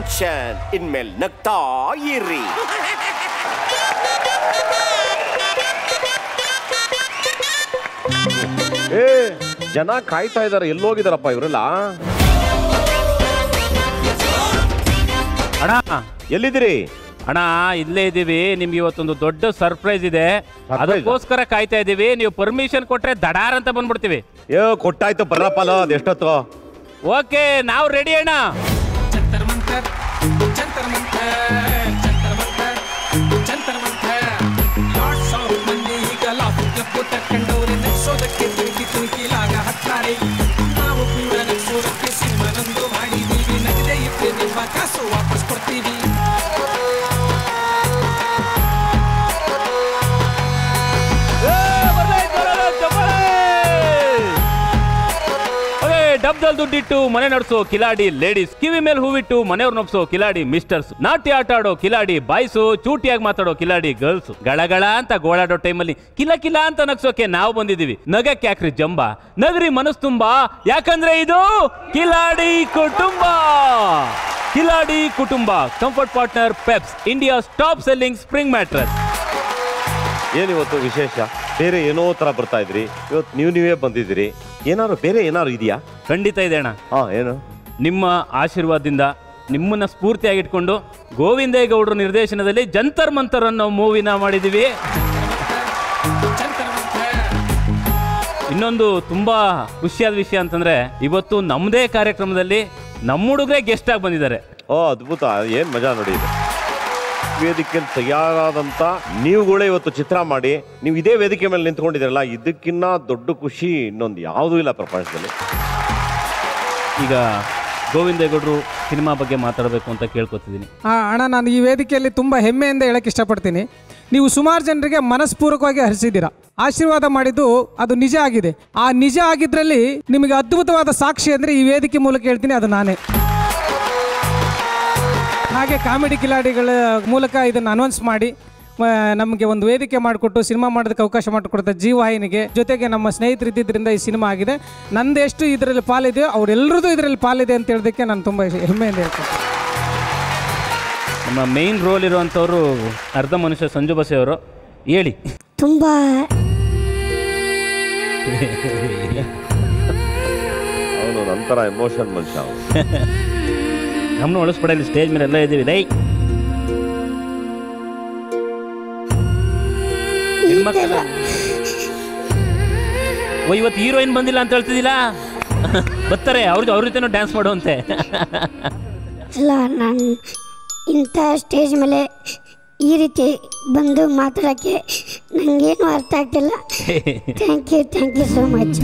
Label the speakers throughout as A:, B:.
A: Tension ಇನ್ಮೇಲೆ ನಗ್ತಾ ಇರ್ರಿ
B: ಏ ಜನ ಕಾಯ್ತಾ ಇದಾರೆ ಎಲ್ಲೋಗಿದಾರಪ್ಪ ಇವರೆಲ್ಲ
C: ಅಣ್ಣ
B: ಎಲ್ಲಿದ್ದೀರಿ
C: ಅಣ್ಣ ಇಲ್ಲೇ ಇದೀವಿ ನಿಮ್ಗೆ ಇವತ್ತೊಂದು ದೊಡ್ಡ ಸರ್ಪ್ರೈಸ್ ಇದೆ ಅದಕ್ಕೋಸ್ಕರ ಕಾಯ್ತಾ ಇದೀವಿ ನೀವು ಪರ್ಮಿಷನ್ ಕೊಟ್ರೆ ದಡಾರ್ ಅಂತ ಬಂದ್ಬಿಡ್ತೀವಿ
B: ಏ ಕೊಟ್ಟಾಯ್ತು ಬರ್ರಪ್ಪಲ್ಲ ಅದೆಷ್ಟೊತ್ತು
C: ಓಕೆ ನಾವು ರೆಡಿ ಅಣ್ಣ
D: ಜಂತರ್ ಮಂತರ್ ಜಂತರ್ ಮಂತರ್ ಜಂತರ್ ಮಂತರ್ ಜಂತರ್ ಮಂತರ್ ಲಾಟ್ಸ್ ಆಫ್ ಮಂದಿ ಈಗ ಲಾಫು ಕ್ಲಬ್ಬು ತಕ್ಕಂಡವ್ರೆ ನಗ್ಸೋದಕ್ಕೆ ತುಣುಕಿ ತುಣುಕಿಲಾಗ ಹತ್ತಾರೆ ನಾವು ಕೂಡ ನಗ್ಸೋದಕ್ಕೆ ಸಿನಿಮಾ ನಂದು ಮಾಡಿದೀವಿ ನಗದೆ ಇದ್ರೆ ನಿಮ್ಮ ಕಾಸು ವಾಪಸ್ ಕೊಡ್ತೀವಿ
C: ಡಬ್ದಲ್ಲಿ ದುಡ್ಡಿಟ್ಟು ಮನೆ ನಡೆಸೋ ಕಿಲಾಡಿ ಲೇಡೀಸ್ ಕಿವಿ ಮೇಲೆ ಹೂವಿಟ್ಟು ಮನೆಯವ್ರು ನೊಪ್ಸೋ ಕಿಲಾಡಿ ಮಿಸ್ಟರ್ಸ್ ನಾಟ್ಯ ಆಟ ಆಡೋ ಕಿಲಾಡಿ ಬಾಯ್ಸು ಚೂಟಿಯಾಗಿ ಮಾತಾಡೋ ಕಿಲಾಡಿ ಗರ್ಲ್ಸ್ ಗಳಗಳ ಅಂತ ಗೋಳಾಡೋ ಟೈಮಲ್ಲಿ ಕಿಲ ಕಿಲ ಅಂತ ನಗ್ಸೋಕೆ ನಾವು ಬಂದಿದೀವಿ ನಗಕ್ಕೆ ಯಾಕ್ರಿ ಜಂಬ ನಗರಿ ಮನಸ್ ತುಂಬಾ ಯಾಕಂದ್ರೆ ಇದು Kiladi Kutumba Kiladi Kutumba comfort partner Peps India top selling spring mattress
B: ಏನಿವತ್ತು ವಿಶೇಷ ಬೇರೆ ಏನೋ ತರ ಬರ್ತಾ ಇದ್ರಿ ಇವತ್ತು ನೀವು ನೀವೇ ಬಂದಿದ್ದೀರಿ ಏನಾದ್ರು ಬೇರೆ ಏನಾದ್ರು ಇದೆಯಾ
C: ಖಂಡಿತ ಇದೆ ಅಣ್ಣ
B: ಹಾ ಏನು
C: ನಿಮ್ಮ ಆಶೀರ್ವಾದದಿಂದ ನಿಮ್ಮನ್ನ ಸ್ಫೂರ್ತಿಯಾಗಿಟ್ಕೊಂಡು ಗೋವಿಂದೇಗೌಡರ ನಿರ್ದೇಶನದಲ್ಲಿ ಜಂತರ್ ಮಂತರ್ ಅನ್ನೋ ಮೂವಿನ ಮಾಡಿದ್ದೀವಿ
D: ಜಂತರ್ ಮಂತರ್
C: ಇನ್ನೊಂದು ತುಂಬಾ ಖುಷಿಯಾದ ವಿಷಯ ಅಂತಂದ್ರೆ ಇವತ್ತು ನಮ್ಮದೇ ಕಾರ್ಯಕ್ರಮದಲ್ಲಿ ನಮ್ಮ ಹುಡುಗರೇ ಗೆಸ್ಟ್ ಆಗಿ ಬಂದಿದ್ದಾರೆ
B: ಓ ಅದ್ಭುತ ಏನ್ ಮಜಾ ನೋಡಿ ಇದು ವೇದಿಕೆಯಲ್ಲಿ ತಯಾರಾದಂತ ನೀವುಗಳೇ ಇವತ್ತು ಚಿತ್ರ ಮಾಡಿ ನೀವು ಇದೇ ವೇದಿಕೆ ಮೇಲೆ ನಿಂತ್ಕೊಂಡಿದ್ದೀರಲ್ಲ ಇದಕ್ಕಿನ್ನ ದೊಡ್ಡ ಖುಷಿ ಇನ್ನೊಂದು ಯಾವುದೂ ಇಲ್ಲ ಪ್ರಪಂಚದಲ್ಲಿ
C: ಈಗ ಗೋವಿಂದೇಗೌಡರು ಸಿನಿಮಾ ಬಗ್ಗೆ ಮಾತಾಡಬೇಕು ಅಂತ ಕೇಳ್ಕೊತಿದ್ದೀನಿ
E: ಆ, ಅಣ್ಣ ನಾನು ಈ ವೇದಿಕೆಯಲ್ಲಿ ತುಂಬ ಹೆಮ್ಮೆಯಿಂದ ಹೇಳಕ್ಕೆ ಇಷ್ಟಪಡ್ತೀನಿ ನೀವು ಸುಮಾರು ಜನರಿಗೆ ಮನಸ್ಪೂರ್ವಕವಾಗಿ ಹರಿಸಿದ್ದೀರಾ ಆಶೀರ್ವಾದ ಮಾಡಿದ್ದು ಅದು ನಿಜ ಆಗಿದೆ ಆ ನಿಜ ಆಗಿದ್ರಲ್ಲಿ ನಿಮಗೆ ಅದ್ಭುತವಾದ ಸಾಕ್ಷಿ ಅಂದರೆ ಈ ವೇದಿಕೆ ಮೂಲಕ ಹೇಳ್ತೀನಿ ಅದು ನಾನೇ ಹಾಗೆ ಕಾಮಿಡಿ ಕಿಲಾಡಿಗಳ ಮೂಲಕ ಇದನ್ನು ಅನೌನ್ಸ್ ಮಾಡಿ ಆ, ನಮಗೆ ಒಂದು ವೇದಿಕೆ ಮಾಡಿಕೊಟ್ಟು ಸಿನಿಮಾ ಮಾಡೋದಕ್ಕೆ ಅವಕಾಶ ಮಾಡಿಕೊಡ್ತಾ ಜೀವಾಹಿನಿಗೆ ಜೊತೆಗೆ ನಮ್ಮ ಸ್ನೇಹಿತರು ಇದ್ದಿದ್ದರಿಂದ ಈ ಸಿನಿಮಾ ಆಗಿದೆ ನಂದು ಎಷ್ಟು ಇದರಲ್ಲಿ ಪಾಲಿದೆಯೋ ಅವರೆಲ್ಲರದ್ದು ಇದರಲ್ಲಿ ಪಾಲಿದೆ ಅಂತ ಹೇಳೋದಕ್ಕೆ ನಾನು ತುಂಬ ಹೆಮ್ಮೆಯಿಂದ ಹೇಳ್ತೀನಿ
C: ನಮ್ಮ ಮೇನ್ ರೋಲ್ ಇರುವಂಥವ್ರು ಅರ್ಧ ಮನುಷ್ಯ ಸಂಜು ಬಸೆ ಅವರು ಹೇಳಿ
F: ತುಂಬ
B: ಅವನು ನಂತರ ಎಮೋಷನ್ ಮನುಷ್ಯ ಅವನು
C: ನಮ್ಮನ್ನು ಒಳಿಸ್ಬಿಡಲಿ ಸ್ಟೇಜ್ ಮೇಲೆ ಎಲ್ಲ ಇದ್ದೀವಿ ಲೈ ಹೆಣ್ಮಕ್ಳೆಲ್ಲ ಓ ಇವತ್ತು ಹೀರೋಯಿನ್ ಬಂದಿಲ್ಲ ಅಂತ ಹೇಳ್ತಿದ್ದಿಲ್ಲ ಬರ್ತಾರೆ ಅವ್ರಿಗೆ ಅವ್ರ ಜೊತೆನೂ ಡ್ಯಾನ್ಸ್ ಮಾಡುವಂತೆ
F: ಇಲ್ಲ ನಾನು ಇಂಥ ಸ್ಟೇಜ್ ಮೇಲೆ ಈ ರೀತಿ ಬಂದು ಮಾತಾಡೋಕ್ಕೆ ನನಗೇನು ಅರ್ಥ ಆಗ್ತಿಲ್ಲ thank you thank you so much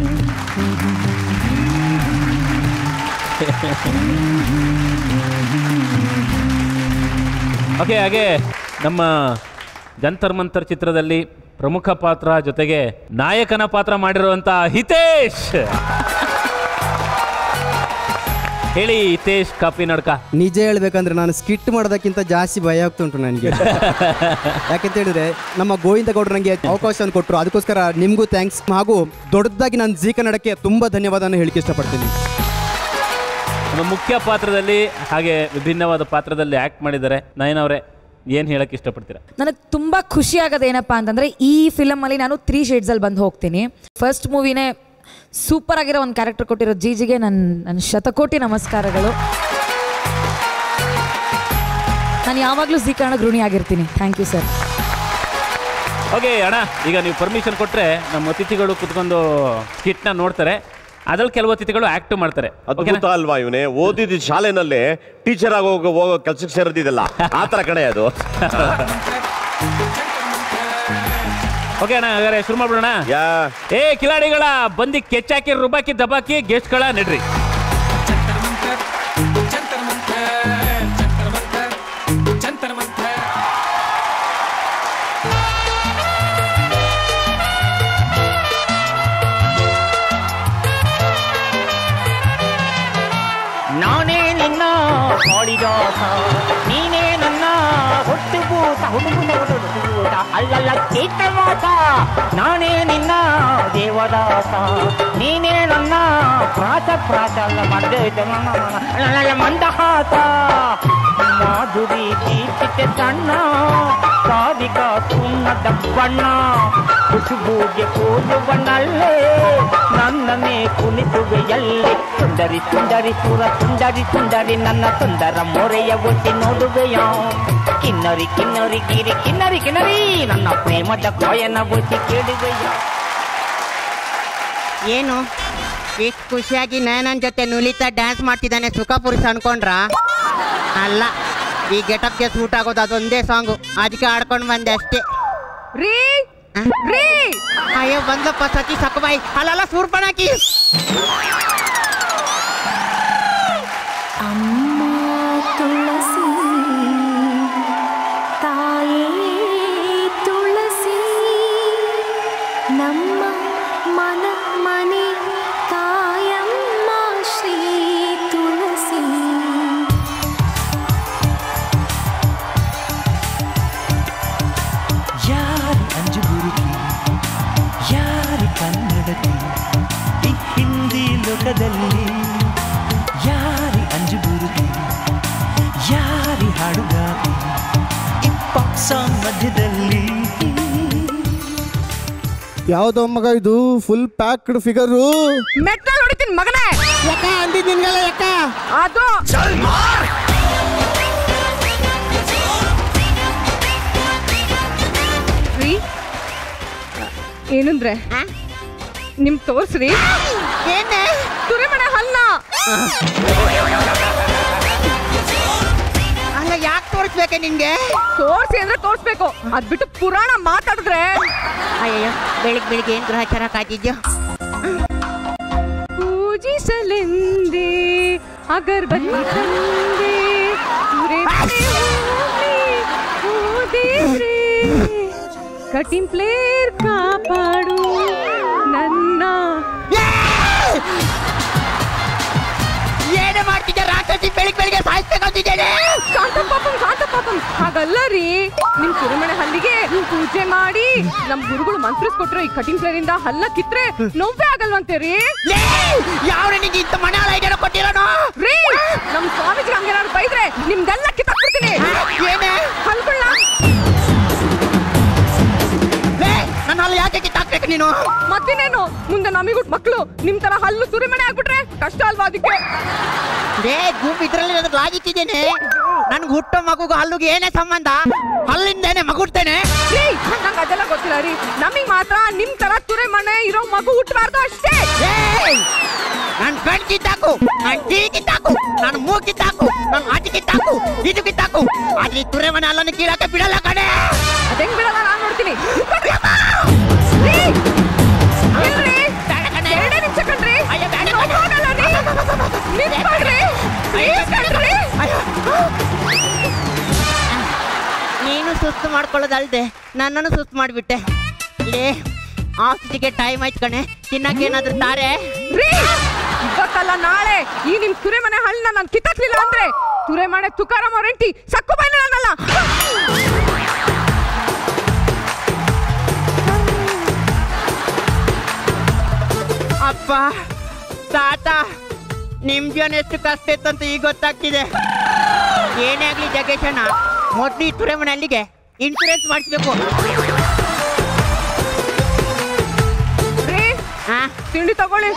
C: okay ಹಾಗೆ ನಮ್ಮ ಜಂತರ್ ಮಂತರ್ ಚಿತ್ರದಲ್ಲಿ ಪ್ರಮುಖ ಪಾತ್ರ ಜೊತೆಗೆ ನಾಯಕನ ಪಾತ್ರ ಮಾಡಿರುವಂತ ಹಿತೇಶ್ ಹೇಳಿ ಹಿತೇಶ್ ಕಾಪಿ ನಡ್ಕ
G: ನಿಜ ಹೇಳ್ಬೇಕಂದ್ರೆ ನಾನು ಸ್ಕಿಟ್ ಮಾಡೋದಕ್ಕಿಂತ ಜಾಸ್ತಿ ಭಯ ಆಗ್ತಾ ಉಂಟು ನನಗೆ ಯಾಕಂತ ಹೇಳಿದ್ರೆ ನಮ್ಮ ಗೋವಿಂದ ಗೌಡರು ನನಗೆ ಅವಕಾಶವನ್ನು ಕೊಟ್ಟರು ಅದಕ್ಕೋಸ್ಕರ ನಿಮಗೂ ಥ್ಯಾಂಕ್ಸ್ ಹಾಗೂ ದೊಡ್ಡದಾಗಿ ನಾನು ಜೀ ಕನ್ನಡಕ್ಕೆ ತುಂಬ ಧನ್ಯವಾದನ ಹೇಳಿಕೆ ಇಷ್ಟಪಡ್ತೀನಿ
C: ನಮ್ಮ ಮುಖ್ಯ ಪಾತ್ರದಲ್ಲಿ ಹಾಗೆ ವಿಭಿನ್ನವಾದ ಪಾತ್ರದಲ್ಲಿ ಆಕ್ಟ್ ಮಾಡಿದ್ದಾರೆ ನಯನ್ ಅವರೇ ಏನ್ ಹೇಳಕ್ ಇಷ್ಟಪಡ್ತೀರಾ
H: ನನಗೆ ತುಂಬ ಖುಷಿ ಆಗೋದು ಏನಪ್ಪ ಅಂತಂದರೆ ಈ ಫಿಲಮಲ್ಲಿ ನಾನು ತ್ರೀ ಶೇಡ್ಸಲ್ಲಿ ಬಂದು ಹೋಗ್ತೀನಿ ಫಸ್ಟ್ ಮೂವಿನೇ ಸೂಪರ್ ಆಗಿರೋ ಒಂದು ಕ್ಯಾರೆಕ್ಟರ್ ಕೊಟ್ಟಿರೋ ಜೀಜಿಗೆ ನನ್ನ ನನ್ನ ಶತಕೋಟಿ ನಮಸ್ಕಾರಗಳು ನಾನು ಯಾವಾಗಲೂ ಜಿ ಕನ್ನಡ ಋಣಿ ಆಗಿರ್ತೀನಿ ಥ್ಯಾಂಕ್ ಯು ಸರ್
C: ಓಕೆ ಅಣ್ಣ ಈಗ ನೀವು ಪರ್ಮಿಷನ್ ಕೊಟ್ರೆ ನಮ್ಮ ಅತಿಥಿಗಳು ಕುತ್ಕೊಂಡು ಸ್ಕಿಟ್ನ ನೋಡ್ತಾರೆ ಅದ್ರಲ್ಲಿ ಕೆಲವು ಅತಿಥಿಗಳು ಆಕ್ಟ್ ಮಾಡ್ತಾರೆ
B: ಅದ್ಭುತ ಅಲ್ವಾ ಇವನೇ ಓದಿದ ಶಾಲೆನಲ್ಲೇ ಟೀಚರ್ ಆಗಿ ಹೋಗೋ ಹೋಗೋ ಕೆಲ್ಸಕ್ಕೆ ಸೇರಿದಿದ್ದಲ್ಲ ಆ ತರ ಕಣೆ ಅದು
C: ಓಕೆ ಅಣ್ಣ ಹಾಗಾದ್ರೆ ಶುರು ಮಾಡ್ಬಿಡೋಣ
B: ಯಾ
C: ಏ ಕಿಲಾಡಿಗಳ ಬಂದಿ ಕೆಚ್ಚಾಕಿ ರುಬಾಕಿ ದಬಾಕಿ ಗೆಸ್ಟ್ಗಳ ನಡ್ರಿ
D: ಜಂತರ್ ಮಂತರ್ ಜಂತರ್ ಮಂತರ್ ಜಂತರ್ ಮಂತರ್ ಜಂತರ್ ಮಂತರ್
I: ನಾನೇ ನಿನ್ನ ಕಾಳಿದಾಸ ನೀನೇ ನನ್ನ ಹೊಟ್ಟು ಭೂತ ಹುಡುಗುಟ ಅಲ್ಲಲ್ಲ ಚೇತವಾಸ ನಾನೇ ನಿನ್ನ ದೇವದಾಸ ನೀನೇ ನನ್ನ ಪ್ರಾಣ ಪ್ರಾಸ ಪ್ರಾಸಲ್ಲ ಮಡ್ಡ ಮಂದಹಾಸ ಮಾಧುರಿ ದೀಪಿತ ಸಣ್ಣ ಸಾರಿಕ ಸುಣ್ಣದ ಬಣ್ಣ ಖುಷುಬೂಗೆ ಕೂಡುವನಲ್ಲೇ ನನ್ನನ್ನೇ ಕುಣಿಸುವೆಯಲ್ಲಿ ಸುಂದರಿ ಸುಂದರಿ ಸುರ ಸುಂದರಿ ಸುಂದರಿ ನನ್ನ ಸುಂದರ ಮೊರೆಯ ಒಟ್ಟಿ ನೋಡುವೆಯೋ ಕಿನ್ನರಿ ಕಿನ್ನರಿ ಗಿರಿ ಕಿನ್ನರಿ ಕಿನ್ನರಿ ನನ್ನ ಪ್ರೇಮದ ಕಾಯನ ಒಟ್ಟಿ ಕೇಳುವೆಯೋ
J: ಏನು ಇಷ್ಟು ಖುಷಿಯಾಗಿ ನಯನನ್ ಜೊತೆ ನುಲಿತಾ ಡ್ಯಾನ್ಸ್ ಮಾಡ್ತಿದ್ದಾನೆ ಸುಖ ಪುರುಷ ಅನ್ಕೊಂಡ್ರ ಅಲ್ಲ ಈ ಗೆಟಪ್ಗೆ ಸೂಟ್ ಆಗೋದು ಅದೊಂದೇ ಸಾಂಗು ಅದಕ್ಕೆ ಆಡ್ಕೊಂಡು ಬಂದೆ ಅಷ್ಟೇ
H: ರೀ ರೀ
J: ಅಯ್ಯೋ ಬಂದಪ್ಪ ಸತಿ ಸಕ್ಕಬಾಯಿ ಅಲ್ಲಲ್ಲ ಸೂರ್ಪಣಾಕಿ
K: ಅಮ್ಮ ತುಳಸಿ ತಾಯೇ ತುಳಸಿ ನಮ್ಮ ಮನ ಮನೆ ಕಾಯಮ್ಮ ಶ್ರೀ ತುಳಸಿ
L: ಯಾರಿ ಅಂಜುಗುರುತಿ ಯಾರಿ ಕನ್ನಡತಿ ಈ ಹಿಂದಿ ಲೋಕದಲ್ಲಿ ಯಾರಿ ಅಂಜುಗುರುತಿ ಯಾರಿ ಹಾಡುಗಾತಿ ಈ ಪಾಪ್ ಸಾಂಗ್ ಮಧ್ಯದಲ್ಲಿ
M: ಯಾವ್ದೋ ಮಗ ಇದು ಫುಲ್ ಪ್ಯಾಕ್ಡ್ ಫಿಗರು
H: ಮೆಟ್ರಲ್ಲಿ ಹೊಡಿತೀನಿ ಮಗನೇ
J: ಯಾಕ ಅಂದಿದ್ ನಿನ್ಗಲ್ಲ ಯಾಕ
H: ಅದು ರೀ ಏನಂದ್ರೆ ನಿಮ್ ತೋರ್ಸ್ರಿ
J: ಏನೇ
H: ತುರಿಮಣ ಹಲ್ಲ
J: ಅಲ್ಲ ಯಾಕೆ ತೋರಿಸ್ಬೇಕೆ ನಿನ್ಗೆ
H: ತೋರ್ಸಿ ಅಂದ್ರೆ ತೋರ್ಸ್ಬೇಕು ಅದ್ ಬಿಟ್ಟು ಪುರಾಣ ಮಾತಾಡಿದ್ರೆ
J: ಅಯ್ಯಯ್ಯೋ ಬೆಳಿಗ್ಗೆ ಬೆಳಿಗ್ಗೆ ಏನ್ ಗ್ರಹಚಾರ ಕಾಯ್ತಿದ್ಯೋ
H: ಪೂಜಿಸಲೆಂದೇ ಅಗರ್ಬತ್ತಿ ತಂದೆ ತುರೆ ಓ ದೇವ್ರೇ ಕಟಿಂಗ್ ಪ್ಲೇಯರ್ ಕಾಪಾಡು ನನ್ನ
J: ಏನೇ ಮಾಡ್ತಿದ್ದೆ ರಾಕ್ಷಸಿ ಬೆಳಿಗ್ಗೆ ಬೆಳಿಗ್ಗೆ ಸಾಯಿಸ್ಬೇಕಂತಿದ್ದೇನೆ
H: ಶಾಂತ ಪಾಪಂ ಶಾಂತ ಪಾಪಂ ಹಾಗಲ್ಲ ರೀ ನಿಮ್ ಸುರಮಣೆ ಹಲ್ಲಿಗೆ ಪೂಜೆ ಮಾಡಿ ನಮ್ ಗುರುಗಳು ಮಂತ್ರಿಸ್ಕೊಟ್ರೆ ಈ ಕಟಿಂಗ್ ಪ್ಲೇಯರ್ ಇಂದ ಹಲ್ಲ ಕಿತ್ರೆ ನೋವೇ ಆಗಲ್ವಂತೆ ರೀ
J: ಯಾವ ನಿಂಗೆ ಇಂಥ ಮನೆ ಹಾಳಾಗ್ಯಾರ ಕೊಟ್ಟಿರೋನು
H: ರೀ ನಮ್ ಸ್ವಾಮೀಜಿ ಹಂಗೇನಾದ್ರು ಬೈದ್ರೆ ನಿಮ್ದೆಲ್ಲ ಕಿತ್ತಾಕ್ಬಿಡ್ತೀನಿ
J: ಏನೇ
H: ಹಲ್ಗಳನ್ನ
J: ನನ್ನ ಹಲ್ಲು ಯಾಕೆ ಕಿತ್ತಾಕ್ಬೇಕು ನೀನು
H: ಮತ್ತಿನೇನು ಮುಂದೆ ನಮಿಗೂ ಮಕ್ಳು ನಿಮ್ ತರ ಹಲ್ಲು ಸುರಿಮಣೆ ಆಗ್ಬಿಟ್ರೆ ಕಷ್ಟ ಅಲ್ವಾ ಅದಕ್ಕೆ
J: ಲೇ ಗುಂಪು ಇದ್ರಲ್ಲಿ ನನಗೆ ಲಾಜಿಕ್ ಇದ್ದೇನೆ ನನ್ಗೆ ಹುಟ್ಟೋ ಮಗುಗೂ ಹಲ್ಲುಗೆ ಏನೇ ಸಂಬಂಧ ಹಲ್ಲಿಂದೇನೆ ಮಗುಡ್ತೇನೆ
H: ರೀ ನಂಗೆ ಅದೆಲ್ಲ ಗೊತ್ತಿಲ್ಲ ರೀ ನಮಿಗ್ ಮಾತ್ರ ನಿಮ್ ತರ ತುರೆ ಮನೆ ಇರೋ ಮಗು ಹುಟ್ಟಬಾರ್ದು ಅಷ್ಟೇ
J: ನನ್ ಕಣ್ ಕಿತ್ತಾಕು ನನ್ ಟೀ ಕಿತ್ತಾಕು ನನ್ ಮೂಗ್ ಕಿತ್ತಾಕು ನನ್ ಆಚೆ ಕಿತ್ತಾಕು ಇದು ಕಿತ್ತಾಕು ಆದ್ರೆ ಈ ತುರೆ ಮನೆ ಅಲ್ಲನ್ನು ಕೀಳಕ್ಕೆ ಬಿಡಲ್ಲ ಕಣೆ
H: ಅದೆಂಗ್ ಬಿಡಲ್ಲ ನಾನ್ ನೋಡ್ತೀನಿ ರೀ, ಇಲ್ರಿ. ಎರಡೇ ನಿಮಿಷ ಕಣ್ರಿ ಹೋಗಲ್ಲ ರೀ. ನಿಂತ್ಕೊಳ್ರಿ. Please ಕಣ್ರಿ.
J: ನೀನು ಸುಸ್ತು ಮಾಡ್ಕೊಳ್ಳೋದಲ್ದೆ ನನ್ನನ್ನು ಸುಸ್ತು ಮಾಡಿಬಿಟ್ಟೆ ಲೇ ಆಫೀಸಿಗೆ ಟೈಮ್ ಆಯ್ತು ಕಣೆ ತಿನ್ನಕ್ಕೆ ಏನಾದ್ರು ತಾರೆ
H: ರೀ, ಇವತ್ತಲ್ಲ ನಾಳೆ ಈ ನಿಮ್ ತುರೆ ಮನೆ ಹಳ್ಳನ್ನ ನಾನು ಕಿತ್ತಾಕ್ಲಿಲ್ಲ ಅಂದ್ರೆ ತುರೆ ಮನೆ ತುಕಾರಾಮ್ ಅವ್ರ ಹೆಂಡತಿ ಸಕ್ಕು ಬೈನ ನನ್ನಲ್ಲ
J: ಅಪ್ಪ ತಾತ ನಿಮ್ ಜೀವನ ಎಷ್ಟು ಕಷ್ಟ ಇತ್ತು ಅಂತ ಈಗ ಗೊತ್ತಾಗ್ತಿದೆ ಏನೇ ಆಗ್ಲಿ ಜಗೇಶಣ್ಣ ಮೊದ್ಲು ಈ ತುರೆ ಮನೆ ಅಲ್ಲಿಗೆ ಇನ್ಶೂರೆನ್ಸ್ ಮಾಡಿಸ್ಬೇಕು
H: ರೀ ತಿಂಡಿ ತಗೊಳ್ಳಿ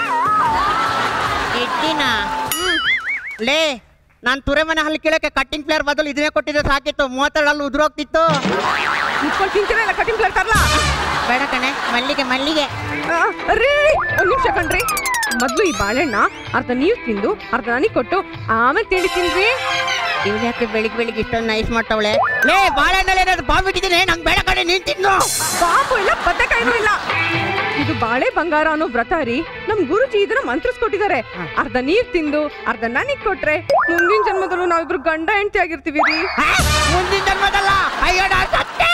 J: ಇಟ್ಟಿನ ಲೇ ನಾನು ತುರೆ ಮನೆ ಹಲ್ಲು ಕೀಳಕ್ಕೆ ಕಟ್ಟಿಂಗ್ ಪ್ಲೇಯರ್ ಬದಲು ಇದನ್ನೇ ಕೊಟ್ಟಿದ್ರೆ ಸಾಕಿತ್ತು ಮೂವತ್ತೆರಡು ಹಲ್ಲು ಉದುರೋಗ್ತಿತ್ತು
H: ಇಟ್ಕೊಂಡು ತಿಂತೀರಲ್ಲ ಕಟಿಂಗ್ ಪ್ಲೇಯರ್ ತರ್ಲಾ
J: ಬೇಡ ಕಣೆ ಮಲ್ಲಿಗೆ ಮಲ್ಲಿಗೆ
H: ಆ, ರೀ ರೀ, ಒಂದ್ ನಿಮಿಷ ಕಣ್ರಿ ಮೊದ್ಲು ಈ ಬಾಳೆಹಣ್ಣ ಅರ್ಧ ನೀವ್ ತಿಂದು ಅರ್ಧ ನನಗ್ ಕೊಟ್ಟು ಆಮೇಲೆ ತಿಂಡಿ ತಿನ್ರಿ
J: ಇವ್ಳು ಯಾಕೆ ಬೆಳಿಗ್ಗೆ ಬೆಳಿಗ್ಗೆ ಇಷ್ಟೊಂದು ನೈಸ್ ಮಾಡ್ತಾವಳೆ ಲೇ ಬಾಳೆಹಣ್ಣಲ್ಲಿ ಏನಾದ್ರು ಬಾಂಬ್ ಇಟ್ಟಿದ್ದೀನಿ ನಂಗೆ ಬೇಡ ಕಣೆ ನೀನ್ ತಿನ್ನು
H: ಬಾಬು ಇಲ್ಲ ಬದನೆಕಾಯಿನೂ ಇಲ್ಲ ಇದು ಬಾಳೆ ಬಂಗಾರ ಅನ್ನೋ ವ್ರತ ರೀ ನಮ್ ಗುರುಜಿ ಇದನ್ನ ಮಂತ್ರಿಸ್ಕೊಟ್ಟಿದ್ದಾರೆ ಅರ್ಧ ನೀವ್ ತಿಂದು ಅರ್ಧ ನನಗ್ ಕೊಟ್ರೆ ಮುಂದಿನ ಜನ್ಮದಲ್ಲೂ ನಾವಿಬ್ರು ಗಂಡ ಹೆಂಡತಿ ಆಗಿರ್ತೀವಿ ರೀ
J: ಮುಂದಿನ ಜನ್ಮದಲ್ಲ ಅಯ್ಯೋ ನಾನ್ ಸತ್ತೆ.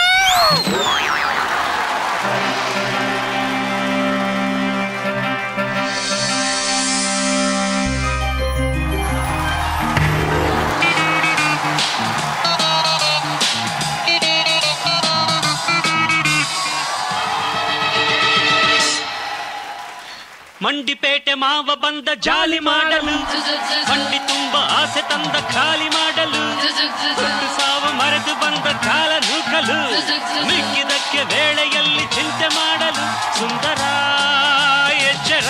N: ಮಂಡಿಪೇಟೆ ಮಾವ ಬಂದ ಜಾಲಿ ಮಾಡಲು ಮಂಡಿ ತುಂಬ ಆಸೆ ತಂದ ಖಾಲಿ ಮಾಡಲು ದೊಡ್ಡ ಸಾವು ಮರೆತು ಬಂದ ಕಾಲ ನೂಕಲು ಮಿಕ್ಕಿದಕ್ಕೆ ವೇಳೆಯಲ್ಲಿ ಚಿಂತೆ ಮಾಡಲು ಸುಂದರ ಎಚ್ಚರ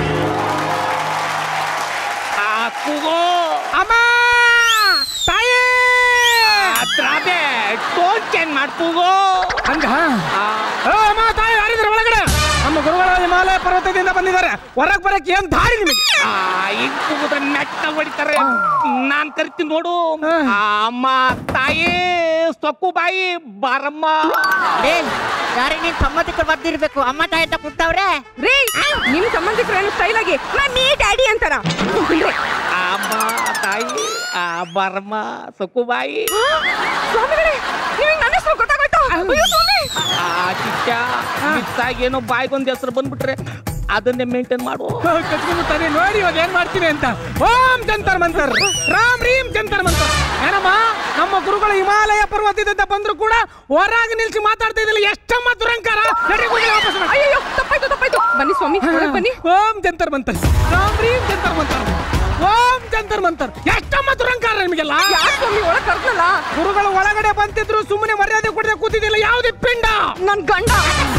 J: ಕೂಗೋ
E: ಅಮ್ಮ ತಾಯಿ
J: ದ್ರಾಬೆ ಟೋನ್ ಚೇಂಜ್ ಮಾಡಿ ಕೂಗೋ
E: ಹಂಗ ಓ, ಅಮ್ಮ ತಾಯಿ ಯಾರಿದ್ರೆ ಒಳಗಡೆ ನಮ್ಮ ಗುರುಗಳ ಹಿಮಾಲಯ ಪರ್ವತದಿಂದ ಬಂದಿದ್ದಾರೆ ಹೊರಗೆ ಬರಕ್ಕೆ ಏನ್ ದಾರಿ ನಿಮಗೆ
J: ಈಗ ಕೂಗಿದ್ರೆ ಮೆಟ್ಟ ಹೊಡಿತಾರೆ ನಾನ್ ಕರಿತೀನಿ ನೋಡು ಆ, ಅಮ್ಮ ತಾಯಿ ಸೊಕ್ಕು ಬಾಯಿ ಬಾರಮ್ಮ
O: ಏ ಯಾರೇ ನೀನ್ ಸಂಬಂಧಿಕರು ಬರ್ದಿರ್ಬೇಕು ಅಮ್ಮ ತಾಯಿ ಅಂತ ಕೂಗ್ತಾವ್ರೆ
H: ರೀ ನಿಮ್ ಸಂಬಂಧಿಕರು ಏನು ಸ್ಟೈಲ್ ಆಗಿ ಮಮ್ಮಿ ಡ್ಯಾಡಿ ಅಂತಾರ
J: ಅಮ್ಮ ತಾಯಿ ಆ ಬಾರಮ್ಮ ಸೊಕ್ಕು ಬಾಯಿ
H: ಸ್ವಾಮಿಗಳೇ ನಿಮಗೆ ನನ್ನ ಹೆಸರು ಗೊತ್ತಾಗೋಯ್ತು ಅಯ್ಯೋ ಸ್ವಾಮಿ
J: ಆ ಚಿಕ್ಕ ಮಿಸ್ಸಾಗಿ ಏನೋ ಬಾಯ್ಗೊಂದು ಹೆಸರು ಬಂದ್ಬಿಟ್ರೆ ಅದನ್ನೇ ಮೇಂಟೈನ್ ಮಾಡು
E: ಕಚ್ಕೊಂಡ್ಬಿಡ್ತಾರೆ ನೋಡಿ ಇವಾಗ ಏನ್ ಮಾಡ್ತೀನಿ ಅಂತ ಓಂ ಜಂತರ್ ಮಂತರ್ ರಾಮ್ ರೀಂ ಜಂತರ್ ಮಂತರ್ ಏನಮ್ಮ ನಮ್ಮ ಗುರುಗಳು ಹಿಮಾಲಯ ಪರ್ವತದಿಂದ ಬಂದ್ರು ಕೂಡ ಹೊರಗೆ ನಿಲ್ಸಿ ಮಾತಾಡ್ತಾ ಇದ್ದಿಲ್ಲ ಎಷ್ಟಮ್ಮ ದುರಂಕಾರ ನಡಿ ಗುರುಗಳೇ ವಾಪಸ್ ಮಾಡಿ.
H: ಅಯ್ಯೋ ತಪ್ಪಾಯ್ತು ತಪ್ಪಾಯ್ತು ಬನ್ನಿ ಸ್ವಾಮಿ ಒಳಗ್ ಬನ್ನಿ
E: ಓಂ ಜಂತರ್ ಮಂತರ್ ರಾಮ್ ರೀಂ ಜಂತರ್ ಮಂತರ್ ಓಂ ಜಂತರ್ ಮಂತರ್ ಎಷ್ಟಮ್ಮ ದುರಂಕಾರ ನಿಮಗೆಲ್ಲ
H: ಯಾಕೆ ಸ್ವಾಮಿ ಒಳಗ್ ಕರ್ದಲ್ಲ
E: ಗುರುಗಳು ಒಳಗಡೆ ಬಂತಿದ್ರು ಸುಮ್ಮನೆ ಮರ್ಯಾದೆ ಕೊಡದೆ ಕೂತಿದ್ದಿಲ್ಲ ಯಾವ್ದು ಪಿಂಡ
H: ನನ್ ಗಂಡ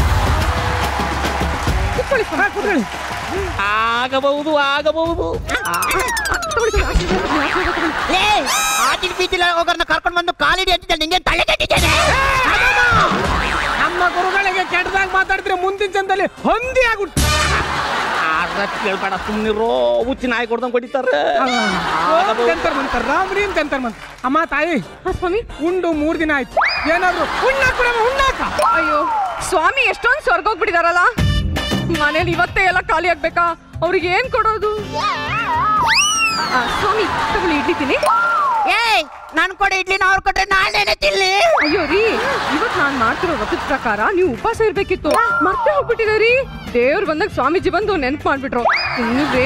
H: ಕುತ್ಕೊಳ್ಳಿ ಸ್ವಾಮಿ
E: ಕೂತ್ಕೊಳ್ಳಿ
J: ಆಗಬಹುದು ಆಗಬಹುದು
O: ಏ ಆಟಿನ ಬೀದಿಲ ಹೋಗೋರ್ನ ಕರ್ಕೊಂಡು ಬಂದು ಕಾಲಿಡಿ ಅಂತಿದ್ದೆ ನಿಂಗೆ ತಲೆ ಕೆಟ್ಟಿದ್ದೇನೆ
E: ನಮ್ಮ ಗುರುಗಳಿಗೆ ಕೆಟ್ಟದಾಗ ಮಾತಾಡಿದ್ರೆ ಮುಂದಿನ ಜನದಲ್ಲಿ ಹೊಂದಿ ಆಗ್ಬಿಟ್ಟು
J: ಕೇಳ್ಬೇಡ ಸುಮ್ಮನಿರೋ ಹುಚ್ಚಿ ನಾಯಿ ಕೊಡ್ದಂಗ್ ಹೊಡಿತಾರೆ
E: ಜಂತರ್ ಮಂತರ್ ರಾಮ್ ರೀಂ ಜಂತರ್ ಮಂತರ್ ಅಮ್ಮ ತಾಯಿ
H: ಸ್ವಾಮಿ
E: ಉಂಡು ಮೂರ್ ದಿನ ಆಯ್ತು ಏನಾದ್ರು ಉಣ್ಣಾಕ್ ಬಿಡಮ್ಮ ಉಣ್ಣಾಕ
H: ಅಯ್ಯೋ ಸ್ವಾಮಿ ಎಷ್ಟೊಂದು ಸ್ವರ್ಗೋಗ್ಬಿಟ್ಟಿದಾರಲ್ಲ ಮನೇಲಿ ಇವತ್ತೇ ಎಲ್ಲ ಖಾಲಿ ಆಗ್ಬೇಕಾ ಅವ್ರಿಗೆ ಏನ್ ಕೊಡೋದು ಆ, ಸ್ವಾಮಿ ತಗೊಳ್ಳಿ ಇಡ್ಲಿ ತಿನ್ನಿ
O: ಏಯ್ ನನ್ ಕೊಡೆ ಇಡ್ಲಿನ ಅವ್ರ ಕೊಟ್ರೆ ನಾನೇನೆ ತಿನ್ಲಿ
H: ಅಯ್ಯೋ ರೀ ಇವತ್ ನಾನ್ ಮಾಡ್ತಿರೋ ವ್ರತದ ಪ್ರಕಾರ ನೀವು ಉಪವಾಸ ಇರ್ಬೇಕಿತ್ತು ಮತ್ತೆ ಹೋಗ್ಬಿಟ್ಟಿದೆ ರೀ ದೇವ್ರು ಬಂದಾಗ ಸ್ವಾಮೀಜಿ ಬಂದು ನೆನ್ಪು ಮಾಡ್ಬಿಟ್ರು ಇನ್ನಿವ್ರಿ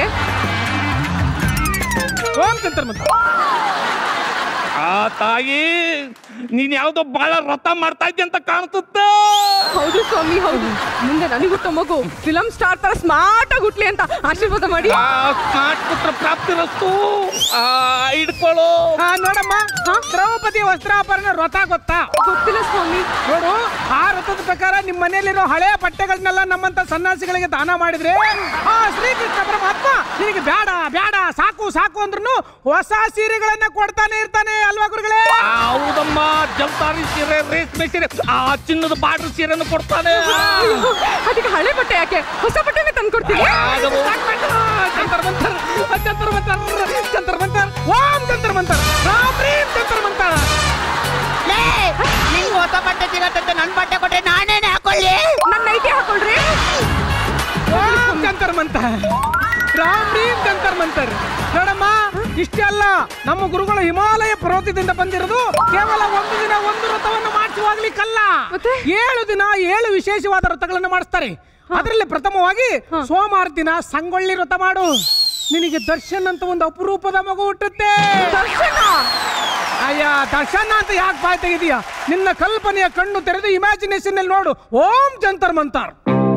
E: ಓಂ ಜಂತರ್ ಮಂತರ್
J: ಆ ತಾಯಿ ನೀನ್ ಯಾವ್ದೋ ಬಹಳ ವ್ರತ ಮಾಡ್ತಾ ಇದ್ದೆ ಅಂತ ಕಾಣಿಸುತ್ತೆ
H: ಹೌದು ಸ್ವಾಮಿ ಹೌದು ಮುಂದೆ ನನಗೆ ಹುಟ್ಟೋ ಮಗು ಫಿಲಂ ಸ್ಟಾರ್ ತರ ಸ್ಮಾರ್ಟ್ ಆಗಿ ಹುಟ್ಲಿ ಅಂತ ಆಶೀರ್ವಾದ ಮಾಡಿ
J: ಸ್ಮಾರ್ಟ್ ಪುತ್ರ ಪ್ರಾಪ್ತಿ ರಸ್ತು ಆ, ಹಿಡ್ಕೊಳ್ಳೋ
E: ಹಾ ನೋಡಮ್ಮ ದ್ರೌಪದಿ ವಸ್ತ್ರಾಭರಣ ವ್ರತ ಗೊತ್ತಾ
H: ಗೊತ್ತಿಲ್ಲ ಸ್ವಾಮಿ
E: ನೋಡು ಆ ವ್ರತದ ಪ್ರಕಾರ ನಿಮ್ಮ ಮನೆಯಲ್ಲಿರೋ ಹಳೆಯ ಬಟ್ಟೆಗಳನ್ನೆಲ್ಲ ನಮ್ಮಂತ ಸನ್ಯಾಸಿಗಳಿಗೆ ದಾನ ಮಾಡಿದ್ರೆ ಆ ಶ್ರೀಕೃಷ್ಣ ಪರಮಾತ್ಮ ನಿನಗೆ ಬೇಡ ಬೇಡ ಸಾಕು ಸಾಕು ಅಂದ್ರೂ ಹೊಸ ಸೀರೆಗಳನ್ನ ಕೊಡ್ತಾನೆ ಇರ್ತಾನೆ ಅಲ್ವಾ ಗುರುಗಳೇ
J: ಹೌದಮ್ಮ ಜಂತಾರಿ ಸೀರೆ ರೇಷ್ಮೆ ಸೀರೆ ಆ ಚಿನ್ನದ ಬಾರ್ಡರ್ ಸೀರೆಯನ್ನು ಕೊಡ್ತಾನೆ
H: ಅಯ್ಯೋ, ಅದಕ್ಕೆ ಹಳೆ ಬಟ್ಟೆ ಯಾಕೆ ಹೊಸ ಬಟ್ಟೆನೇ ತಂದ್ಕೊಡ್ತೀನಿ
E: ಜಂತರ್ ಮಂತರ್ ಜಂತರ್ ಮಂತರ್ ಜಂತರ್ ಮಂತರ್ ಓಂ ಜಂತರ್ ಮಂತರ್ ರಾಮ್ ರೀಂ ಜಂತರ್ ಮಂತರ್
O: ಲೇ ನಿಂಗೆ ಹೊಸ ಬಟ್ಟೆ ಸಿಗತ್ತಂತೆ ನನ್ ಬಟ್ಟೆ ಕೊಟ್ರೆ ನಾನೇನೆ ಹಾಕೊಳ್ಳಿ
H: ನನ್ನ ನೈಟಿ ಹಾಕೊಳ್ರಿ
E: ಓಂ ಜಂತರ್ ಮಂತರ್ ರಾಮ್ ರೀಂ ಜಂತರ್ ಮಂತರ್ ನೋಡಮ್ಮ ಇಷ್ಟೇ ಅಲ್ಲ ನಮ್ಮ ಗುರುಗಳು ಹಿಮಾಲಯ ಪರ್ವತದಿಂದ ಬಂದಿರೋದು ಕೇವಲ ಒಂದು ದಿನ ಒಂದು ವ್ರತವನ್ನು ಮಾಡಿಸುವಾಗ್ಲಿಕ್ಕಲ್ಲ ಏಳು ದಿನ ಏಳು ವಿಶೇಷವಾದ ವ್ರತಗಳನ್ನು ಮಾಡಿಸ್ತಾರೆ ಅದರಲ್ಲಿ ಪ್ರಥಮವಾಗಿ ಸೋಮವಾರ ದಿನ ಸಂಗೊಳ್ಳಿ ವ್ರತ ಮಾಡು ನಿನಗೆ ದರ್ಶನ್ ಅಂತ ಒಂದು ಅಪರೂಪದ ಮಗು ಹುಟ್ಟುತ್ತೆ
H: ದರ್ಶನ
E: ಅಯ್ಯ ದರ್ಶನ ಅಂತ ಯಾಕೆ ಬಾಯ್ ತೆಗಿದೀಯ ನಿನ್ನ ಕಲ್ಪನೆಯ ಕಣ್ಣು ತೆರೆದು ಇಮ್ಯಾಜಿನೇಷನ್ ಅಲ್ಲಿ ನೋಡು ಓಂ ಜಂತರ್ ಮಂತರ್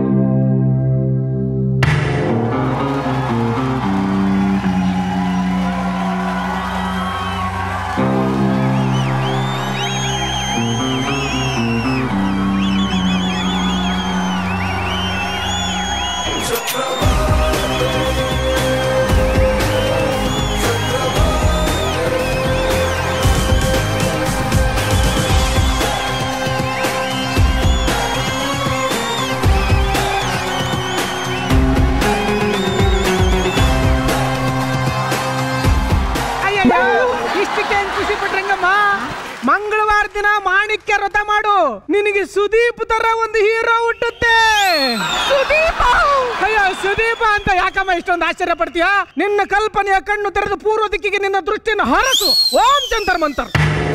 E: ಅಯ್ಯಯ್ಯೋ ಇಷ್ಟಕ್ಕೆ ಏನ್ ಖುಷಿ ಪಟ್ರಂಗಮ್ಮ ಮಂಗಳವಾರ ದಿನ ಮಾಣಿಕ್ಯ ವ್ರತ ಮಾಡು ನಿನಗೆ ಸುದೀಪ್ ತರ ಒಂದು ಹೀರೋ ಹುಟ್ಟುತ್ತೆ ಸುದೀಪ ಅಯ್ಯೋ ಸುದೀಪ ಅಂತ ಯಾಕಮ್ಮ ಇಷ್ಟೊಂದು ಆಶ್ಚರ್ಯ ಪಡ್ತೀಯಾ ನಿನ್ನ ಕಲ್ಪನೆಯ ಕಣ್ಣು ತೆರೆದು ಪೂರ್ವ ದಿಕ್ಕಿಗೆ ನಿನ್ನ ದೃಷ್ಟಿಯನ್ನು ಹರಸು ಓಂ ಜಂತರ್ ಮಂತರ್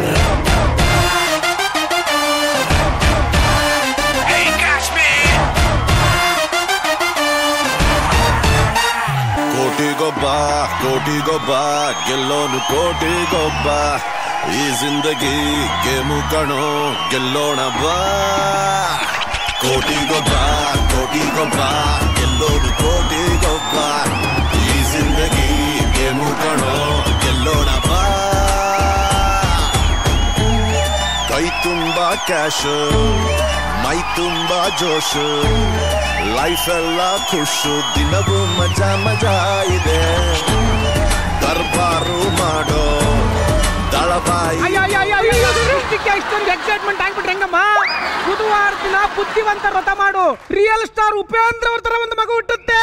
P: ಕೋಟಿಗೊಬ್ಬ ಕೋಟಿಗೊಬ್ಬ ಗೆಲ್ಲೋನು ಕೋಟಿಗೊಬ್ಬ ಈ ಜಿಂದಗಿ ಗೇಮು ಕಣೋ ಗೆಲ್ಲೋಣ ಬಾ ಕೋಟಿಗೊಬ್ಬ ಕೋಟಿಗೊಬ್ಬ ಗೆಲ್ಲೋನು ಕೋಟಿಗೊಬ್ಬ ತುಂಬಾ ಕ್ಯಾಶು ಮೈ ತುಂಬಾ ಜೋಶು ಲೈಫ್ ಎಲ್ಲ ಖುಷು ದಿನವೂ ಮಜಾ ಮಜಾ ಇದೆ ದರ್ಬಾರು ಮಾಡೋ ದಳಬಾಯಿ
E: ಇಷ್ಟಕ್ಕೆ ಇಷ್ಟೊಂದು ಎಕ್ಸೈಟ್ಮೆಂಟ್ ಆಗ್ಬಿಟ್ರೆ ಹೆಂಗಮ್ಮ ಬುಧವಾರ ದಿನ ಬುದ್ಧಿವಂತ ವ್ರತ ಮಾಡು ರಿಯಲ್ ಸ್ಟಾರ್ ಉಪೇಂದ್ರ ಅವ್ರ ತರ ಒಂದು ಮಗು ಹುಟ್ಟುತ್ತೆ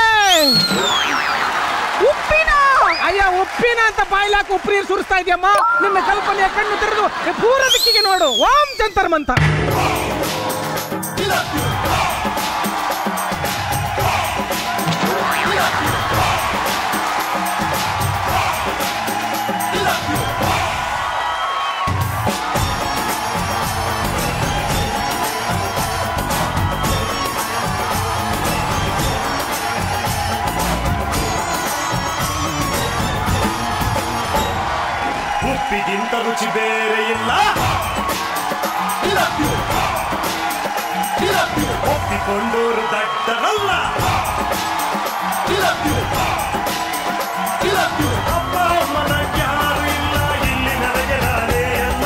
E: ಉಪ್ಪಿನ ಅಯ್ಯ ಉಪ್ಪಿನ ಅಂತ ಬಾಯ್ಲಾಕ ಉಪ್ಪು ನೀರು ಸುರಿಸ್ತಾ ಇದೆಯಮ್ಮ ನಿನ್ನ ಕಲ್ಪನೆಯ ಕಣ್ಣು ತೆರೆದು ಪೂರ ದಿಕ್ಕಿಗೆ ನೋಡು ಓಂ ಜಂತರ್ ಮಂತ
Q: ಉಪ್ಪಿಗಿಂತ ರುಚಿ ಬೇರೆ ಇಲ್ಲ ಒಪ್ಪಿಕೊಂಡೋರು ದಡ್ಡರಲ್ಲ ಅಪ್ಪ ಅಮ್ಮನ ಯಾರು ಇಲ್ಲ ಇಲ್ಲಿ ನನಗೆ ನಾನೇ ಅಲ್ಲ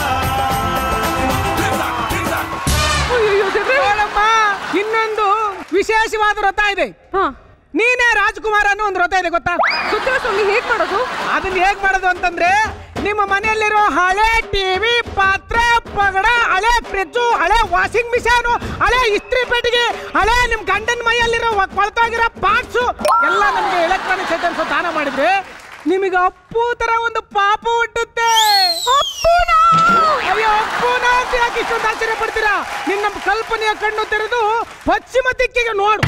E: ನೋಡಮ್ಮ ಇನ್ನೊಂದು ವಿಶೇಷವಾದ ವ್ರತ ಇದೆ ನೀನೇ ರಾಜ್ಕುಮಾರ್ ಅನ್ನೋ ಒಂದು ವ್ರತ ಇದೆ ಗೊತ್ತಾ
H: ಸ್ವಾಮಿ ಹೇಗ್ ಮಾಡೋದು
E: ಅದನ್ನ ಹೇಗ್ ಮಾಡೋದು ಅಂತಂದ್ರೆ ನಿಮ್ಮ ಮನೆಯಲ್ಲಿರೋ ಹಳೆ ಟಿವಿ ಪಾತ್ರೆ ಪಗಡ ಹಳೆ ಫ್ರಿಜ್ಜು ಹಳೆ ವಾಷಿಂಗ್ ಮಿಷಿನ್ ಹಳೆ ಇಸ್ತ್ರಿ ಪೆಟ್ಟಿಗೆ ಹಳೆ ನಿಮ್ ಗಂಡನ ಮೈಯಲ್ಲಿರೋ ವ- ಕೊಳ್ತೋಗಿರೋ ಪಾರ್ಟ್ಸು ಎಲ್ಲ ನಮಗೆ ಎಲೆಕ್ಟ್ರಾನಿಕ್ಸ್ ಐಟಮ್ಸ್ ದಾನ ಮಾಡಿದ್ರೆ ನಿಮಗೆ ಅಪ್ಪು ತರ ಒಂದು ಪಾಪ ಹುಟ್ಟುತ್ತೆ ಅಯ್ಯೋ ಅಪ್ಪುನ ಅಂತ ಯಾಕೆ ಇಷ್ಟೊಂದು ಆಶ್ಚರ್ಯ ಪಡ್ತೀರಾ ನಿನ್ನ ಕಲ್ಪನೆಯ ಕಣ್ಣು ತೆರೆದು ಪಶ್ಚಿಮ ದಿಕ್ಕಿಗೆ ನೋಡು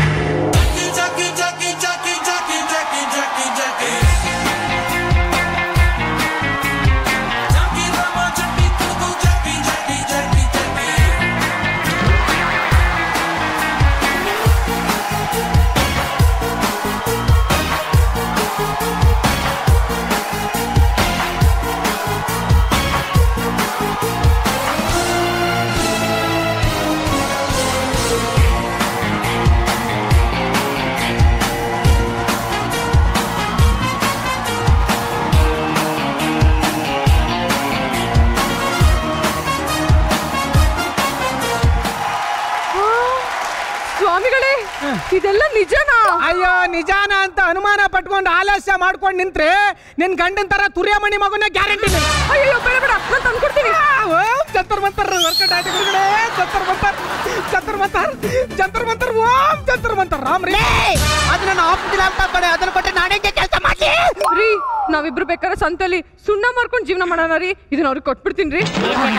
H: ಸ್ವಾಮಿಗಳೇ ಇದೆಲ್ಲ ನಿಜನಾ
E: ಅಯ್ಯೋ ನಿಜಾನ ಅಂತ ಅನುಮಾನ ಪಟ್ಕೊಂಡು ಆಲಸ್ಯ ಮಾಡ್ಕೊಂಡು ನಿಂತ್ರೆ ನಿನ್ ಗಂಡನ ತರ ತುರ್ಯಮಣಿ ಮಗುನ ಗ್ಯಾರಂಟಿ
H: ಅಯ್ಯೋ ಬೇಡ ಬೇಡ ನಾನು ತಂದ್ಕೊಡ್ತೀನಿ
E: ಜಂತರ್ ಮಂತರ್ ವರ್ಕೌಟ್ ಆಯ್ತು ಗುರುಗಳೇ ಜಂತರ್ ಮಂತರ್ ಜಂತರ್ ಮಂತರ್ ಜಂತರ್ ಮಂತರ್ ಓಂ ಜಂತರ್ ಮಂತರ್ ರಾಮ್ ರೇ
J: ಅದು ನನ್ನ ಆಫೀಸ್ ಲ್ಯಾಪ್ಟಾಪ್ ಕಡೆ ಅದನ್ನ ಕೊಟ್ಟೆ ನಾನೇ ಕೆಲಸ ಮಾಡಿ
H: ರೀ ನಾವಿಬ್ರು ಬೇಕಾದ್ರೆ ಸಂತೆಲಿ ಸುಣ್ಣ ಮಾಡ್ಕೊಂಡು ಜೀವನ ಮಾಡೋಣ ರೀ ಇದನ್ನ ಅವ್ರಿಗೆ ಕೊಟ್ಬಿಡ್ತೀನಿ ರೀ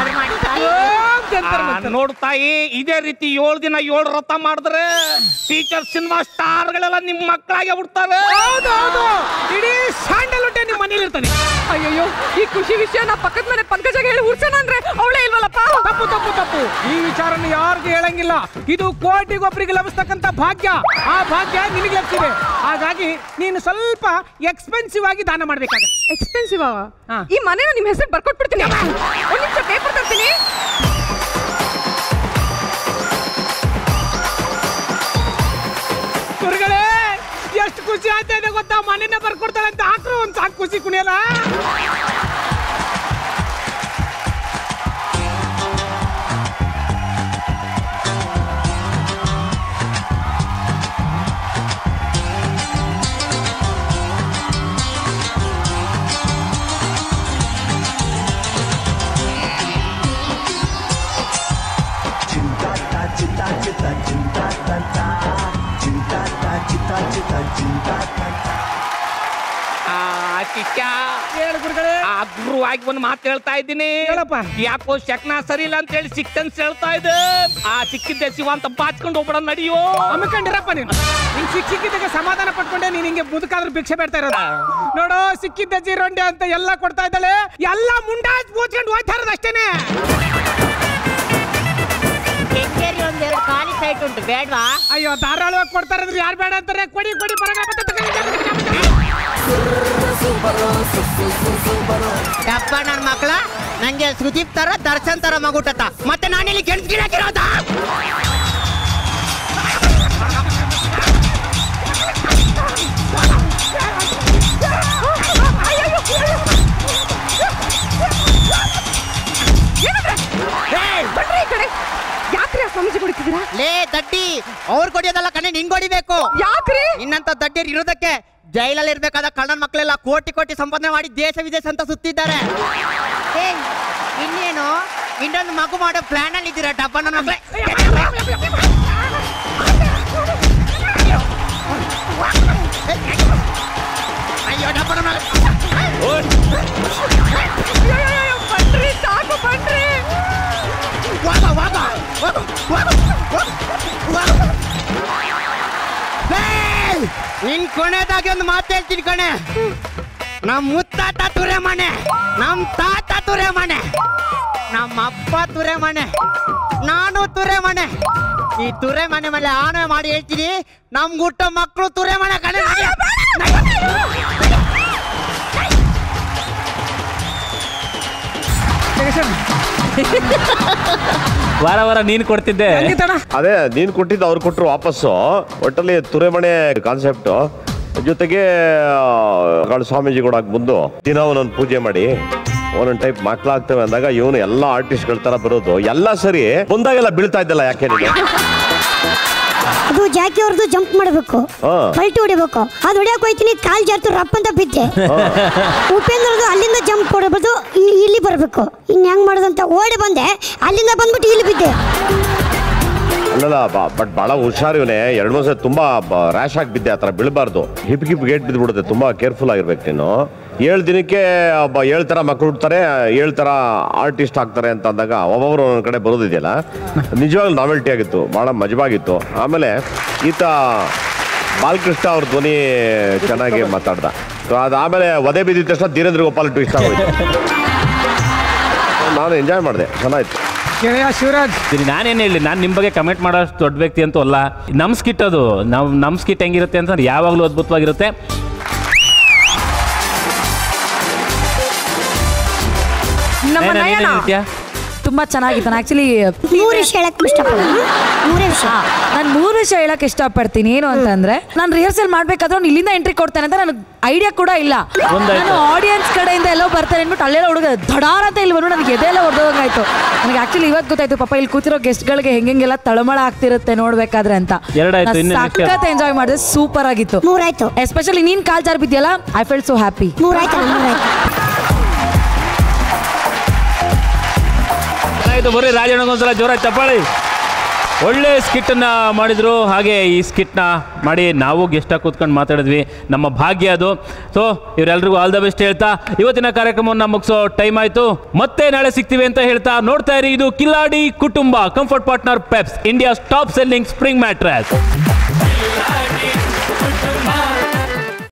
R: ನೋಡು ತಾಯಿ ಇದೇ ರೀತಿ ಏಳು ದಿನ ಏಳು ರಥ ಮಾಡಿದ್ರೆ ಟೀಚರ್ ಸಿನಿಮಾ ಸ್ಟಾರ್ಗಳೆಲ್ಲ ನಿಮ್ಮ ಮಕ್ಕಳಾಗೆ ಬಿಡ್ತಾರೆ
E: ಹೌದು ಹೌದು ಇಡೀ ಸ್ಯಾಂಡಲ್ವುಡ್ ನಿಮ್ಮ ಮನೇಲಿ ಇರ್ತಾನೆ
H: ಅಯ್ಯಯ್ಯೋ ಈ ಖುಷಿ ವಿಷಯ ನಾ ಪಕ್ಕದ ಮನೆ ಪಂಕಜಾಗ ಹೇಳಿ ಹುಡ್ಸೋಣ ಅಂದ್ರೆ ಅವಳೇ ಇಲ್ವಲ್ಲಪ್ಪ
E: ತಪ್ಪು ತಪ್ಪು ತಪ್ಪು ಈ ವಿಚಾರನ ಯಾರಿಗೂ ಹೇಳಂಗಿಲ್ಲ ಇದು ಕೋಟಿಗೊಬ್ಬರಿಗೆ ಲಭಿಸ್ತಕ್ಕಂತ ಭಾಗ್ಯ ಆ ಭಾಗ್ಯ ನಿನಗೆ ಲಭಿಸಿದೆ ಹಾಗಾಗಿ ನೀನು ಸ್ವಲ್ಪ ಎಕ್ಸ್ಪೆನ್ಸಿವ್ ಆಗಿ ದಾನ ಮಾಡ್ಬೇಕಾಗತ್ತೆ
H: ಎಕ್ಸ್ಪೆನ್ಸಿವ್ ಈ ಮನೆನ ನಿಮ್ ಹೆಸರು ಬರ್ಕೊಟ್ಬಿಡ್ತೀನಿ ಒಂದ್ ನಿಮಿಷ ಪೇಪರ್ ತರ್ತೀನಿ
E: ಗುರುಗಳೇ ಎಷ್ಟು ಖುಷಿ ಆಗ್ತಾ ಇದೆ ಗೊತ್ತಾ ಮನೆನ ಬರ್ಕೊಡ್ತಾಳೆ ಅಂತ ಹಾಕ್ರು ಒಂದ್ ಸಾಕು ಖುಷಿ ಕುಣಿಯಲ್ಲ
R: ಹೇಳು ಗುರುಗಳೇ ಆಗ್ರವಾಗಿ ಒಂದು ಮಾತು ಹೇಳ್ತಾ ಇದ್ದೀನಿ
E: ಹೇಳಪ್ಪ
R: ಯಾಕೋ ಶಕ್ನ ಸರಿ ಇಲ್ಲ ಅಂತ ಹೇಳಿ ಸಿಕ್ತನ್ಸ್ ಹೇಳ್ತಾ ಇದೆ ಆ ಸಿಕ್ಕಿದ್ದೆ ಶಿವ ಅಂತ ಬಾಚ್ಕೊಂಡು ಹೋಗ್ಬಿಡ ನಡಿಯೋ
E: ಅಮ್ಮಿಕೊಂಡಿರಪ್ಪ ನೀನು ನಿನ್ ಸಿಕ್ ಸಿಕ್ಕಿದ್ದಕ್ಕೆ ಸಮಾಧಾನ ಪಟ್ಕೊಂಡೆ ನೀನ್ ಹಿಂಗೆ ಮುದುಕಾದ್ರೂ ಭಿಕ್ಷೆ ಬೇಡ್ತಾ ಇರೋದ ನೋಡು ಸಿಕ್ಕಿದ್ದ ಜೀರೋಂಡೆ ಅಂತ ಎಲ್ಲ ಕೊಡ್ತಾ ಇದ್ದಾಳೆ ಎಲ್ಲ ಮುಂಡಾಜ್ ಮೂಚ್ಕೊಂಡು ಹೋಗ್ತಾ ಇರೋದು ಅಷ್ಟೇನೆ
J: ಕೆಂಗೇರಿ ಒಂದೆರಡು ಖಾಲಿ ಸೈಟ್ ಉಂಟು ಬೇಡ್ವಾ
E: ಅಯ್ಯೋ ಧಾರಾಳವಾಗಿ ಕೊಡ್ತಾ ಇರೋದ್ರೆ ಯಾರು ಬೇಡ ಅಂತಾರೆ ಕೊಡಿ ಕೊಡಿ ಬರಗ
J: ಡಬ್ಬ ನನ್ನ ಮಕ್ಕಳ ನಂಗೆ ಸುದೀಪ್ ತರ ದರ್ಶನ್ ತರ ಮಗುಟತ ಮತ್ತೆ ನಾನಿಲ್ಲಿ ಗೆಣಸ್ಗಿರಾಕಿರೋದ
H: ಬನ್ರಿ ಈ ಕಡೆ
J: ದಡ್ಡಿ ಅವ್ರು ಕೊಡಿಯೋದಲ್ಲ ಕಣೆ ನಿಂಗ್ ಹೊಡಿಬೇಕು
H: ಯಾಕ್ರಿ
J: ನಿನ್ನಂತ ದಡ್ಡಿಯರ್ ಇರೋದಕ್ಕೆ ಜೈಲಲ್ಲಿ ಇರ್ಬೇಕಾದ ಕಳ್ಳನ ಮಕ್ಕಳೆಲ್ಲ ಕೋಟಿ ಕೋಟಿ ಸಂಪಾದನೆ ಮಾಡಿ ದೇಶ ವಿದೇಶ ಅಂತ ಸುತ್ತಿದ್ದಾರೆ ಏ ಇನ್ನೇನು ಇನ್ನೊಂದು ಮಗು ಮಾಡೋ ಪ್ಲಾನ್ ಅಲ್ಲಿ ಇದ್ದೀರಾ ಡಬ್ಬ ನನ್ನ ಮಕ್ಳೇ ಅಯ್ಯೋ ಡಬ್ಬ ನನ್ನ
H: ಬನ್ರಿ ಸಾಕು ಬನ್ರಿ
J: ವಾಗ ವಾಗ ವಾಗ ವಾಗ ವಾಗ ಏಯ್! ನಿನ್ ಕೊನೆದಾಗಿ ಒಂದು ಮಾತು ಹೇಳ್ತೀನಿ ಕಣೆ ನಮ್ ಮುತ್ತಾತ ತುರೆ ಮನೆ ನಮ್ ತಾತ ತುರೆ ಮನೆ ನಮ್ಮ ಅಪ್ಪ ತುರೆ ಮನೆ ನಾನು ತುರೆ ಮನೆ ಈ ತುರೆ ಮನೆ ಮೇಲೆ ಆನೆ ಮಾಡಿ ಹೇಳ್ತೀನಿ ನಮ್ ಹುಟ್ಟೋ ಮಕ್ಕಳು ತುರೆ ಮನೆ ಕಣೆ
C: ವಾರ ವಾರ ನೀನು ಕೊಡ್ತಿದ್ದೆ
B: ಅದೇ ನೀನ್ ಕೊಟ್ಟಿದ್ದು ಅವ್ರು ಕೊಟ್ರು ವಾಪಸ್ಸು ಒಟ್ಟಲ್ಲಿ ತುರೆಮಣೆ ಕಾನ್ಸೆಪ್ಟ್ ಜೊತೆಗೆ ಗಾಳು ಸ್ವಾಮೀಜಿ ಕೂಡ ಬಂದು ದಿನ ಒಂದೊಂದು ಪೂಜೆ ಮಾಡಿ ಒಂದೊಂದು ಟೈಪ್ ಮಕ್ಕಳಾಗ್ತವೆ ಅಂದಾಗ ಇವನು ಎಲ್ಲ ಆರ್ಟಿಸ್ಟ್ಗಳ ತರ ಬರೋದು ಎಲ್ಲ ಸರಿ ಬಂದಾಗೆಲ್ಲ ಬೀಳ್ತಾ ಇದ್ದಲ್ಲ ಯಾಕೆ ನೀನು
F: ಅದು ಜಾಕಿ ಅವ್ರದ್ದು ಜಂಪ್ ಮಾಡಬೇಕು
B: ಹಾ.
F: ಪಲ್ಟಿ ಹೊಡಿಬೇಕು ಅದು ಹೊಡಿಯಕ್ ಹೋಯ್ತೀನಿ ಕಾಲ್ ಜಾರ್ತು ರಪ್ ಅಂತ ಬಿದ್ದೆ ಉಪೇಂದ್ರದು ಅಲ್ಲಿಂದ ಜಂಪ್ ಕೊಡಬಹುದು ಇಲ್ಲಿ ಬರಬೇಕು ಇನ್ ಹೆಂಗ್ ಮಾಡೋದಂತ ಓಡಿ ಬಂದೆ ಅಲ್ಲಿಂದ ಬಂದ್ಬಿಟ್ಟು ಇಲ್ಲಿ ಬಿದ್ದೆ
B: ಅಲ್ಲಲ್ಲ ಬಟ್ ಬಹಳ ಹುಷಾರ್ ಇವನೇ ಎರಡು ಮೂರು ಸಲ ತುಂಬಾ ರ್ಯಾಶ್ ಆಗಿ ಬಿದ್ದೆ ಆ ಥರ ಬೀಳಬಾರ್ದು ಹಿಪ್ ಹಿಪ್ ಗೇಟ್ ಬಿದ್ದುಬಿಡುತ್ತೆ ತುಂಬಾ ಕೇರ್ಫುಲ್ ಆಗಿರ್ಬೇಕು ನೀನು ಏಳು ದಿನಕ್ಕೆ ಒಬ್ಬ ಏಳು ಥರ ಮಕ್ಕಳು ಹುಡ್ತಾರೆ ಏಳು ಥರ ಆರ್ಟಿಸ್ಟ್ ಆಗ್ತಾರೆ ಅಂತ ಅಂದಾಗ ಒಬ್ಬೊಬ್ರು ಒಂದೊಂದು ಕಡೆ ಬರೋದಿದೆಯಲ್ಲ ನಿಜವಾಗ್ಲೂ ನಾವೆಲ್ಟಿ ಆಗಿತ್ತು ಭಾಳ ಮಜವಾಗಿತ್ತು ಆಮೇಲೆ ಈತ ಬಾಲಕೃಷ್ಣ ಅವ್ರ ಧ್ವನಿ ಚೆನ್ನಾಗಿ ಮಾತಾಡ್ದ ಸೊ ಅದಾದಮೇಲೆ ಒದೆ ಬಿದ್ದಿದ ತಕ್ಷಣ ಧೀರೇಂದ್ರ ಗೋಪಾಲ್ ಟ್ವಿಸ್ಟ್ ಆಗೋಯ್ತು ನಾನು ಎಂಜಾಯ್ ಮಾಡಿದೆ ಚೆನ್ನಾಗಿತ್ತು
E: ಗೆಳೆಯ ಶಿವರಾಜ್
C: ಸರಿ ನಾನೇನು ಹೇಳಿ ನಾನು ನಿಮ್ಮ ಬಗ್ಗೆ ಕಮೆಂಟ್ ಮಾಡೋ ಅಷ್ಟು ದೊಡ್ಡ ವ್ಯಕ್ತಿ ಅಂತೂ ಅಲ್ಲ ನಮ್ಮ ಸ್ಕಿಟ್ ಅದು ನಾವು ನಮ್ಮ ಸ್ಕಿಟ್ ಹೆಂಗಿರುತ್ತೆ ಅಂತಂದ್ರೆ ಯಾವಾಗಲೂ ಅದ್ಭುತವಾಗಿರುತ್ತೆ
H: ನಮ್ಮ
C: ನಯನ,
H: ನಯನ
C: ನೀನೇನ್ ಹೇಳ್ತೀಯಾ?
S: ತುಂಬಾ ಚೆನ್ನಾಗಿತ್ತು ನಾನು ಆಕ್ಚುಲಿ
F: ಮೂರು ವಿಷಯ ಹೇಳಕ್ ಇಷ್ಟಪಡ್ತೀನಿ ಮೂರೇ ವಿಷಯ
S: ನಾನು ಮೂರು ವಿಷಯ ಹೇಳಕ್ ಇಷ್ಟಪಡ್ತೀನಿ ಏನು ಅಂತಂದ್ರೆ ನಾನು ರಿಹರ್ಸಲ್ ಮಾಡ್ಬೇಕಾದ್ರೆ ಅವ್ನು ಇಲ್ಲಿಂದ ಎಂಟ್ರಿ ಕೊಡ್ತಾನೆ ಅಂತ ನನಗೆ ಐಡಿಯಾ ಕೂಡ ಇಲ್ಲ
C: ಒಂದಾಯ್ತು.
S: ನಾನು ಆಡಿಯನ್ಸ್ ಕಡೆಯಿಂದ ಎಲ್ಲೋ ಬರ್ತಾನೆ ಅಂದ್ಬಿಟ್ಟು ಅಲ್ಲೆಲ್ಲ ಹುಡುಗ ಧಡಾರ ಅಂತ ಇಲ್ಲಿ ಬಂದು ನನಗೆ ಎದೆಲ್ಲ ಹೊಡೆದೋಗಾಯ್ತು ನನಗೆ ಆಕ್ಚುಲಿ ಇವತ್ತು ಗೊತ್ತಾಯ್ತು ಪಾಪ ಇಲ್ಲಿ ಕೂತಿರೋ ಗೆಸ್ಟ್ಗಳಿಗೆ ಹೆಂಗೆಲ್ಲ ತಳಮಳ ಆಗ್ತಿರುತ್ತೆ ನೋಡ್ಬೇಕಾದ್ರೆ ಅಂತ
C: ಎರಡಾಯ್ತು, ಇನ್ನು next ಯಾವ್ದು?
S: ಸಖತ್ ಎಂಜಾಯ್ ಮಾಡಿದೆ ಸೂಪರ್ ಆಗಿತ್ತು
F: ಮೂರಾಯ್ತು
S: ಎಸ್ಪೆಷಲಿ ನೀನ್ ಕಾಲ್ ಜಾರ್ ಬಿದ್ಯಲ್ಲ ಐ ಫೆಲ್ಟ್ ಸೋ ಹ್ಯಾಪಿ
F: ಮೂರಾಯ್ತು ಮೂರಾಯ್ತು
C: ಚೆನ್ನಾಗಿತ್ತು ಬರ್ರಿ ರಾಜಣ್ಣಗೊಂದ್ಸಲ ಜೋರ ಚಪ್ಪಾಳಿ ಒಳ್ಳೆ ಸ್ಕಿಟ್ಟನ್ನ ಮಾಡಿದ್ರು ಹಾಗೆ ಈ ಸ್ಕಿಟ್ನ ಮಾಡಿ ನಾವು ಗೆಸ್ಟಾಗಿ ಕೂತ್ಕೊಂಡು ಮಾತಾಡಿದ್ವಿ ನಮ್ಮ ಭಾಗ್ಯ ಅದು ಸೊ ಇವರೆಲ್ರಿಗೂ ಆಲ್ ದ ಬೆಸ್ಟ್ ಹೇಳ್ತಾ ಇವತ್ತಿನ ಕಾರ್ಯಕ್ರಮವನ್ನು ಮುಗಿಸೋ ಟೈಮ್ ಆಯ್ತು ಮತ್ತೆ ನಾಳೆ ಸಿಗ್ತೀವಿ ಅಂತ ಹೇಳ್ತಾ ನೋಡ್ತಾ ಇರಿ ಇದು Kiladi Kutumba comfort partner Peps India top selling spring mattress
D: ಕಿಲಾಡಿ